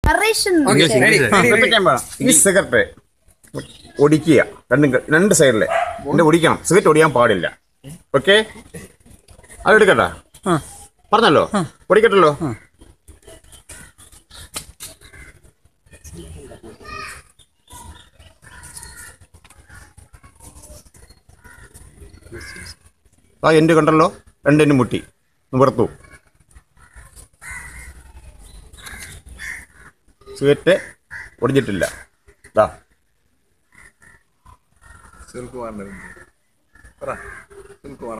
Narration ശ്രദ്ധിക്കാൻ വേണം. ഈ സിഗരറ്റ് ഒടിക്കുക രണ്ടും ക- രണ്ട് സൈഡിലെ എന്റെ ഒടിക്കണം സിഗരറ്റ് ഒടിയാൻ പാടില്ല ഓക്കെ അതെടുക്കട്ടാ പറഞ്ഞല്ലോ ഒടിക്കട്ടല്ലോ ആ എൻ്റെ കണ്ടല്ലോ രണ്ടെന്നെ മുട്ടി നിവർത്തു സിഗരറ്റ് ഒടിഞ്ഞിട്ടില്ല ദാ സുനിൽകുമാറിന്റെ പറ സുനിൽകുമാർ